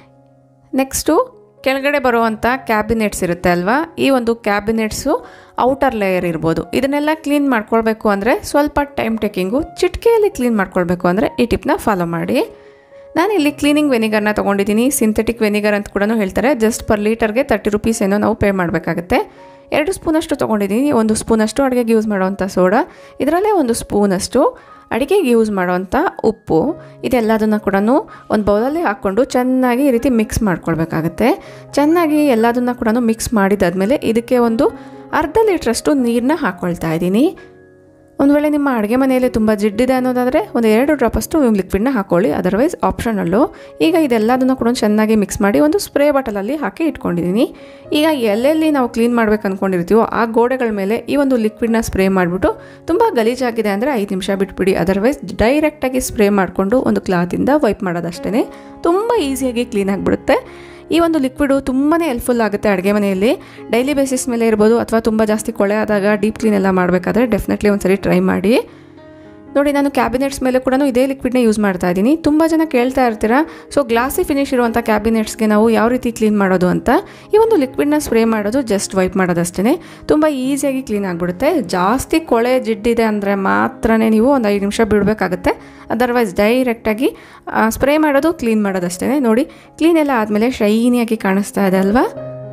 ನೆಕ್ಸ್ಟು ಕೆಳಗಡೆ ಬರುವಂಥ ಕ್ಯಾಬಿನೆಟ್ಸ್ ಇರುತ್ತೆ ಅಲ್ವಾ ಈ ಒಂದು ಕ್ಯಾಬಿನೆಟ್ಸು ಔಟರ್ ಲೇಯರ್ ಇರ್ಬೋದು ಇದನ್ನೆಲ್ಲ ಕ್ಲೀನ್ ಮಾಡ್ಕೊಳ್ಬೇಕು ಅಂದರೆ ಸ್ವಲ್ಪ ಟೈಮ್ ಟೇಕಿಂಗು ಚಿಟಿಕೆಯಲ್ಲಿ ಕ್ಲೀನ್ ಮಾಡ್ಕೊಳ್ಬೇಕು ಅಂದರೆ ಈ ಟಿಪ್ನ ಫಾಲೋ ಮಾಡಿ ನಾನಿಲ್ಲಿ ಕ್ಲೀನಿಂಗ್ ವೆನಿಗರ್ನ ತೊಗೊಂಡಿದ್ದೀನಿ ಸಿಂಥೆಟಿಕ್ ವೆನಿಗರ್ ಅಂತ ಕೂಡ ಹೇಳ್ತಾರೆ ಜಸ್ಟ್ ಪರ್ ಲೀಟರ್ಗೆ ತರ್ಟಿ ರುಪೀಸ್ ಏನೋ ನಾವು ಪೇ ಮಾಡಬೇಕಾಗುತ್ತೆ ಎರಡು ಸ್ಪೂನಷ್ಟು ತೊಗೊಂಡಿದ್ದೀನಿ ಒಂದು ಸ್ಪೂನಷ್ಟು ಅಡುಗೆಗೆ ಯೂಸ್ ಮಾಡೋವಂಥ ಸೋಡಾ ಇದರಲ್ಲೇ ಒಂದು ಸ್ಪೂನಷ್ಟು ಅಡುಗೆಗೆ ಯೂಸ್ ಮಾಡೋವಂಥ ಉಪ್ಪು ಇದೆಲ್ಲದನ್ನು ಕೂಡ ಒಂದು ಬೌಲಲ್ಲಿ ಹಾಕ್ಕೊಂಡು ಚೆನ್ನಾಗಿ ಈ ರೀತಿ ಮಿಕ್ಸ್ ಮಾಡ್ಕೊಳ್ಬೇಕಾಗತ್ತೆ ಚೆನ್ನಾಗಿ ಎಲ್ಲದನ್ನು ಕೂಡ ಮಿಕ್ಸ್ ಮಾಡಿದಾದ್ಮೇಲೆ ಇದಕ್ಕೆ ಒಂದು ಅರ್ಧ ಲೀಟ್ರಷ್ಟು ನೀರನ್ನ ಹಾಕ್ಕೊಳ್ತಾ ಇದ್ದೀನಿ ಒಂದು ವೇಳೆ ನಿಮ್ಮ ಅಡುಗೆ ಮನೆಯಲ್ಲಿ ತುಂಬ ಜಿಡ್ಡಿದೆ ಅನ್ನೋದಾದರೆ ಒಂದು ಎರಡು ಡ್ರಾಪಷ್ಟು ವಿಮ್ ಲಿಕ್ವಿಡ್ನ ಹಾಕೊಳ್ಳಿ ಅದರ್ವೈಸ್ ಆಪ್ಷನಲ್ಲು ಈಗ ಇದೆಲ್ಲದನ್ನು ಕೂಡ ಚೆನ್ನಾಗಿ ಮಿಕ್ಸ್ ಮಾಡಿ ಒಂದು ಸ್ಪ್ರೇ ಬಾಟಲಲ್ಲಿ ಹಾಕಿ ಇಟ್ಕೊಂಡಿದ್ದೀನಿ ಈಗ ಎಲ್ಲೆಲ್ಲಿ ನಾವು ಕ್ಲೀನ್ ಮಾಡ್ಬೇಕು ಅಂದ್ಕೊಂಡಿರ್ತೀವೋ ಆ ಗೋಡೆಗಳ ಮೇಲೆ ಈ ಒಂದು ಲಿಕ್ವಿಡ್ನ ಸ್ಪ್ರೇ ಮಾಡಿಬಿಟ್ಟು ತುಂಬ ಗಲೀಜಾಗಿದೆ ಅಂದರೆ ಐದು ನಿಮಿಷ ಬಿಟ್ಬಿಡಿ ಅದರ್ವೈಸ್ ಡೈರೆಕ್ಟಾಗಿ ಸ್ಪ್ರೇ ಮಾಡಿಕೊಂಡು ಒಂದು ಕ್ಲಾತಿಂದ ವೈಪ್ ಮಾಡೋದಷ್ಟೇ ತುಂಬ ಈಸಿಯಾಗಿ ಕ್ಲೀನ್ ಆಗಿಬಿಡುತ್ತೆ ಈ ಒಂದು ಲಿಕ್ವಿಡು ತುಂಬಾ ಹೆಲ್ಪ್ಫುಲ್ ಆಗುತ್ತೆ ಅಡುಗೆ ಮನೆಯಲ್ಲಿ ಡೈಲಿ ಬೇಸಿಸ್ ಮೇಲೆ ಇರ್ಬೋದು ಅಥವಾ ತುಂಬ ಜಾಸ್ತಿ ಕೊಳೆ ಆದಾಗ ಡೀಪ್ ಕ್ಲೀನ್ ಎಲ್ಲ ಮಾಡಬೇಕಾದ್ರೆ ಡೆಫಿನೆಟ್ಲಿ ಒಂದ್ಸರಿ ಟ್ರೈ ಮಾಡಿ ನೋಡಿ ನಾನು ಕ್ಯಾಬಿನೆಟ್ಸ್ ಮೇಲೆ ಕೂಡ ಇದೇ ಲಿಕ್ವಿಡ್ನ ಯೂಸ್ ಮಾಡ್ತಾ ಇದ್ದೀನಿ ತುಂಬ ಜನ ಕೇಳ್ತಾ ಇರ್ತೀರಾ ಸೊ ಗ್ಲಾಸಿ ಫಿನಿಶ್ ಇರುವಂಥ ಕ್ಯಾಬಿನೆಟ್ಸ್ಗೆ ನಾವು ಯಾವ ರೀತಿ ಕ್ಲೀನ್ ಮಾಡೋದು ಅಂತ ಈ ಒಂದು ಲಿಕ್ವಿಡ್ನ ಸ್ಪ್ರೇ ಮಾಡೋದು ಜಸ್ಟ್ ವೈಪ್ ಮಾಡೋದಷ್ಟೇ ತುಂಬ ಈಸಿಯಾಗಿ ಕ್ಲೀನ್ ಆಗಿಬಿಡುತ್ತೆ ಜಾಸ್ತಿ ಕೊಳೆ ಜಿಡ್ಡಿದೆ ಅಂದರೆ ಮಾತ್ರನೇ ನೀವು ಒಂದು ಐದು ನಿಮಿಷ ಬಿಡಬೇಕಾಗುತ್ತೆ ಅದರ್ವೈಸ್ ಡೈರೆಕ್ಟಾಗಿ ಸ್ಪ್ರೇ ಮಾಡೋದು ಕ್ಲೀನ್ ಮಾಡೋದಷ್ಟೇ ನೋಡಿ ಕ್ಲೀನ್ ಎಲ್ಲ ಆದಮೇಲೆ ಶೈನಿಯಾಗಿ ಕಾಣಿಸ್ತಾ ಇದೆ ಅಲ್ವಾ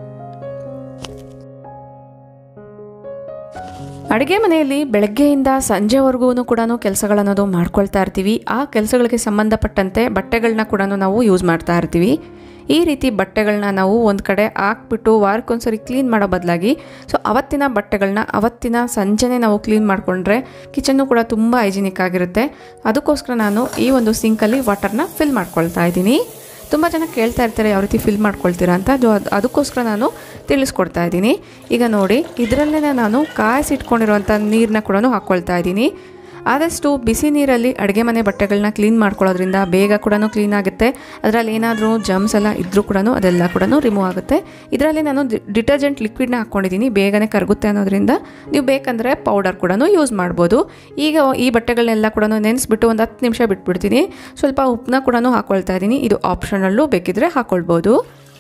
ಅಡುಗೆ ಮನೆಯಲ್ಲಿ ಬೆಳಗ್ಗೆಯಿಂದ ಸಂಜೆವರೆಗೂ ಕೂಡ ಕೆಲಸಗಳನ್ನೋದು ಮಾಡ್ಕೊಳ್ತಾ ಇರ್ತೀವಿ ಆ ಕೆಲಸಗಳಿಗೆ ಸಂಬಂಧಪಟ್ಟಂತೆ ಬಟ್ಟೆಗಳನ್ನ ಕೂಡ ನಾವು ಯೂಸ್ ಮಾಡ್ತಾ ಇರ್ತೀವಿ ಈ ರೀತಿ ಬಟ್ಟೆಗಳನ್ನ ನಾವು ಒಂದು ಕಡೆ ಹಾಕ್ಬಿಟ್ಟು ವಾರಕ್ಕೊಂದ್ಸರಿ ಕ್ಲೀನ್ ಮಾಡೋ ಬದಲಾಗಿ ಸೊ ಅವತ್ತಿನ ಬಟ್ಟೆಗಳನ್ನ ಅವತ್ತಿನ ಸಂಜೆನೇ ನಾವು ಕ್ಲೀನ್ ಮಾಡಿಕೊಂಡ್ರೆ ಕಿಚನ್ನು ಕೂಡ ತುಂಬ ಹೈಜಿನಿಕ್ ಆಗಿರುತ್ತೆ ಅದಕ್ಕೋಸ್ಕರ ನಾನು ಈ ಒಂದು ಸಿಂಕಲ್ಲಿ ವಾಟರ್ನ ಫಿಲ್ ಮಾಡ್ಕೊಳ್ತಾ ಇದ್ದೀನಿ ತುಂಬ ಜನ ಕೇಳ್ತಾ ಇರ್ತಾರೆ ಯಾವ ರೀತಿ ಫಿಲ್ ಮಾಡ್ಕೊಳ್ತೀರಾ ಅಂತ ಅದು ಅದು- ಅದಕ್ಕೋಸ್ಕರ ನಾನು ತಿಳಿಸ್ಕೊಡ್ತಾ ಇದ್ದೀನಿ ಈಗ ನೋಡಿ ಇದರಲ್ಲೇ ನಾನು ಕಾಯಿಸಿಟ್ಕೊಂಡಿರುವಂಥ ನೀರನ್ನ ಕೂಡ ಹಾಕ್ಕೊಳ್ತಾ ಇದ್ದೀನಿ ಆದಷ್ಟು ಬಿಸಿ ನೀರಲ್ಲಿ ಅಡುಗೆ ಮನೆ ಬಟ್ಟೆಗಳನ್ನ ಕ್ಲೀನ್ ಮಾಡ್ಕೊಳ್ಳೋದ್ರಿಂದ ಬೇಗ ಕೂಡ ಕ್ಲೀನ್ ಆಗುತ್ತೆ ಅದರಲ್ಲಿ ಏನಾದರೂ ಜಮ್ಸ್ ಎಲ್ಲ ಇದ್ದರೂ ಕೂಡ ಅದೆಲ್ಲ ಕೂಡ ರಿಮೂವ್ ಆಗುತ್ತೆ ಇದರಲ್ಲಿ ನಾನು ಡಿಟರ್ಜೆಂಟ್ ಲಿಕ್ವಿಡ್ನ ಹಾಕ್ಕೊಂಡಿದ್ದೀನಿ ಬೇಗನೆ ಕರಗುತ್ತೆ ಅನ್ನೋದ್ರಿಂದ ನೀವು ಬೇಕಂದರೆ ಪೌಡರ್ ಕೂಡ ಯೂಸ್ ಮಾಡ್ಬೋದು ಈಗ ಈ ಬಟ್ಟೆಗಳನ್ನೆಲ್ಲ ಕೂಡ ನೆನೆಸ್ಬಿಟ್ಟು ಒಂದು ಹತ್ತು ನಿಮಿಷ ಬಿಟ್ಬಿಡ್ತೀನಿ ಸ್ವಲ್ಪ ಉಪ್ಪನ್ನ ಕೂಡ ಹಾಕ್ಕೊಳ್ತಾ ಇದ್ದೀನಿ ಇದು ಆಪ್ಷನಲ್ಲು ಬೇಕಿದ್ರೆ ಹಾಕ್ಕೊಳ್ಬೋದು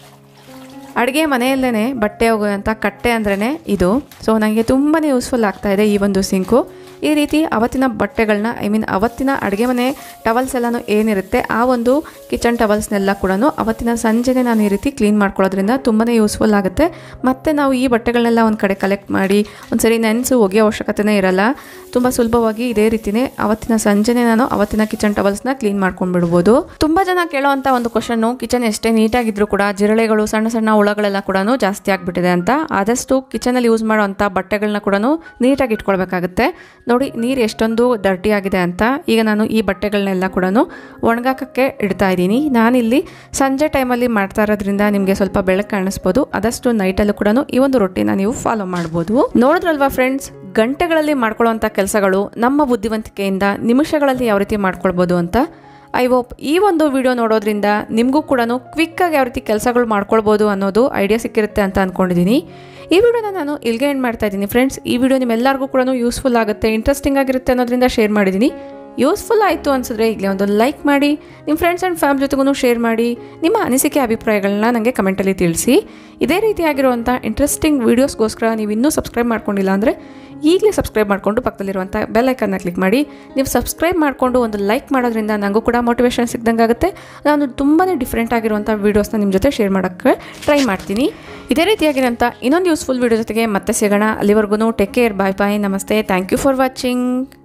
ಅಡುಗೆ ಮನೆಯಲ್ಲೇ ಬಟ್ಟೆ ಹೋಗುವಂಥ ಕಟ್ಟೆ ಅಂದ್ರೇ ಇದು ಸೊ ನನಗೆ ತುಂಬಾ ಯೂಸ್ಫುಲ್ ಆಗ್ತಾ ಇದೆ ಈ ಒಂದು ಸಿಂಕು ಈ ರೀತಿ ಅವತ್ತಿನ ಬಟ್ಟೆಗಳನ್ನ ಐ ಮೀನ್ ಅವತ್ತಿನ ಅಡುಗೆ ಮನೆ ಟವಲ್ಸ್ ಎಲ್ಲನೂ ಏನಿರುತ್ತೆ ಆ ಒಂದು ಕಿಚನ್ ಟವಲ್ಸ್ನೆಲ್ಲ ಕೂಡ ಅವತ್ತಿನ ಸಂಜೆನೇ ನಾನು ಈ ರೀತಿ ಕ್ಲೀನ್ ಮಾಡ್ಕೊಳ್ಳೋದ್ರಿಂದ ತುಂಬಾ ಯೂಸ್ಫುಲ್ ಆಗುತ್ತೆ ಮತ್ತು ನಾವು ಈ ಬಟ್ಟೆಗಳನ್ನೆಲ್ಲ ಒಂದು ಕಡೆ ಕಲೆಕ್ಟ್ ಮಾಡಿ ಒಂದ್ಸರಿ ನೆನೆಸು ಒಗೆಯೋ ಅವಶ್ಯಕತೆನೇ ಇರಲ್ಲ ತುಂಬ ಸುಲಭವಾಗಿ ಇದೇ ರೀತಿನೇ ಅವತ್ತಿನ ಸಂಜೆನೇ ನಾನು ಅವತ್ತಿನ ಕಿಚನ್ ಟವಲ್ಸ್ನ ಕ್ಲೀನ್ ಮಾಡ್ಕೊಂಡ್ಬಿಡ್ಬೋದು ತುಂಬ ಜನ ಕೇಳೋವಂಥ ಒಂದು ಕ್ವಶನ್ನು ಕಿಚನ್ ಎಷ್ಟೇ ನೀಟಾಗಿದ್ರೂ ಕೂಡ ಜಿರಳೆಗಳು ಸಣ್ಣ ಸಣ್ಣ ಹುಳಗಳೆಲ್ಲ ಕೂಡ ಜಾಸ್ತಿ ಆಗಿಬಿಟ್ಟಿದೆ ಅಂತ ಆದಷ್ಟು ಕಿಚನಲ್ಲಿ ಯೂಸ್ ಮಾಡೋವಂಥ ಬಟ್ಟೆಗಳನ್ನ ಕೂಡ ನೀಟಾಗಿ ಇಟ್ಕೊಳ್ಬೇಕಾಗುತ್ತೆ ನೋಡಿ ನೀರು ಎಷ್ಟೊಂದು ಡರ್ಟಿ ಆಗಿದೆ ಅಂತ ಈಗ ನಾನು ಈ ಬಟ್ಟೆಗಳನ್ನೆಲ್ಲ ಕೂಡ ಒಣಗಾಕಕ್ಕೆ ಇಡ್ತಾ ಇದ್ದೀನಿ ನಾನಿಲ್ಲಿ ಸಂಜೆ ಟೈಮಲ್ಲಿ ಮಾಡ್ತಾ ಇರೋದ್ರಿಂದ ನಿಮಗೆ ಸ್ವಲ್ಪ ಬೆಳಕು ಕಾಣಿಸ್ಬೋದು ಆದಷ್ಟು ನೈಟಲ್ಲೂ ಕೂಡ ಈ ಒಂದು ರೊಟ್ಟಿನ ನೀವು ಫಾಲೋ ಮಾಡ್ಬೋದು ನೋಡಿದ್ರಲ್ವಾ ಫ್ರೆಂಡ್ಸ್ ಗಂಟೆಗಳಲ್ಲಿ ಮಾಡ್ಕೊಳ್ಳೋವಂಥ ಕೆಲಸಗಳು ನಮ್ಮ ಬುದ್ಧಿವಂತಿಕೆಯಿಂದ ನಿಮಿಷಗಳಲ್ಲಿ ಯಾವ ರೀತಿ ಮಾಡ್ಕೊಳ್ಬೋದು ಅಂತ ಐ ಹೋಪ್ ಈ ಒಂದು ವಿಡಿಯೋ ನೋಡೋದ್ರಿಂದ ನಿಮಗೂ ಕೂಡ ಕ್ವಿಕ್ಕಾಗಿ ಯಾವ ರೀತಿ ಕೆಲಸಗಳು ಮಾಡ್ಕೊಳ್ಬೋದು ಅನ್ನೋದು ಐಡಿಯಾ ಸಿಕ್ಕಿರುತ್ತೆ ಅಂತ ಅಂದ್ಕೊಂಡಿದ್ದೀನಿ ಈ ವಿಡಿಯೋನ ನಾನು ಇಲ್ಲಿಗೆ ಎಂಡ್ ಮಾಡ್ತಾ ಇದ್ದೀನಿ ಫ್ರೆಂಡ್ಸ್ ಈ ವಿಡಿಯೋ ನಿಮ್ಮೆಲ್ಲರಿಗೂ ಕೂಡ ಯೂಸ್ಫುಲ್ ಆಗುತ್ತೆ ಇಂಟ್ರೆಸ್ಟಿಂಗ್ ಆಗಿರುತ್ತೆ ಅನ್ನೋದ್ರಿಂದ ಶೇರ್ ಮಾಡಿದ್ದೀನಿ ಯೂಸ್ಫುಲ್ ಆಯಿತು ಅನಿಸಿದ್ರೆ ಈಗಲೇ ಒಂದು ಲೈಕ್ ಮಾಡಿ ನಿಮ್ಮ ಫ್ರೆಂಡ್ಸ್ ಆ್ಯಂಡ್ ಫ್ಯಾಮಿಲಿ ಜೊತೆಗೂ ಶೇರ್ ಮಾಡಿ ನಿಮ್ಮ ಅನಿಸಿಕೆ ಅಭಿಪ್ರಾಯಗಳನ್ನ ನನಗೆ ಕಮೆಂಟಲ್ಲಿ ತಿಳಿಸಿ ಇದೇ ರೀತಿಯಾಗಿರುವಂಥ ಇಂಟ್ರೆಸ್ಟಿಂಗ್ ವೀಡಿಯೋಸ್ಗೋಸ್ಕರ ನೀವು ಇನ್ನೂ ಸಬ್ಸ್ಕ್ರೈಬ್ ಮಾಡ್ಕೊಂಡಿಲ್ಲ ಅಂದರೆ ಈಗಲೇ ಸಬ್ಸ್ಕ್ರೈಬ್ ಮಾಡಿಕೊಂಡು ಪಕ್ಕದಲ್ಲಿರುವಂಥ ಬೆಲ್ ಐಕನ್ನ ಕ್ಲಿಕ್ ಮಾಡಿ ನೀವು ಸಬ್ಸ್ಕ್ರೈಬ್ ಮಾಡಿಕೊಂಡು ಒಂದು ಲೈಕ್ ಮಾಡೋದ್ರಿಂದ ನನಗೂ ಕೂಡ ಮೋಟಿವೇಶನ್ ಸಿಗ್ದಂಗೆ ಆಗುತ್ತೆ ನಾನು ತುಂಬಾ ಡಿಫ್ರೆಂಟ್ ಆಗಿರುವಂಥ ವೀಡಿಯೋಸ್ನ ನಿಮ್ಮ ಜೊತೆ ಶೇರ್ ಮಾಡೋಕ್ಕೆ ಟ್ರೈ ಮಾಡ್ತೀನಿ ಇದೇ ರೀತಿಯಾಗಿರೋಂಥ ಇನ್ನೊಂದು ಯೂಸ್ಫುಲ್ ವೀಡಿಯೋ ಜೊತೆಗೆ ಮತ್ತೆ ಸಿಗೋಣ ಅಲ್ಲಿವರೆಗೂ ಟೇಕ್ ಕೇರ್ ಬಾಯ್ ಬಾಯ್ ನಮಸ್ತೆ ಥ್ಯಾಂಕ್ ಯು ಫಾರ್ ವಾಚಿಂಗ್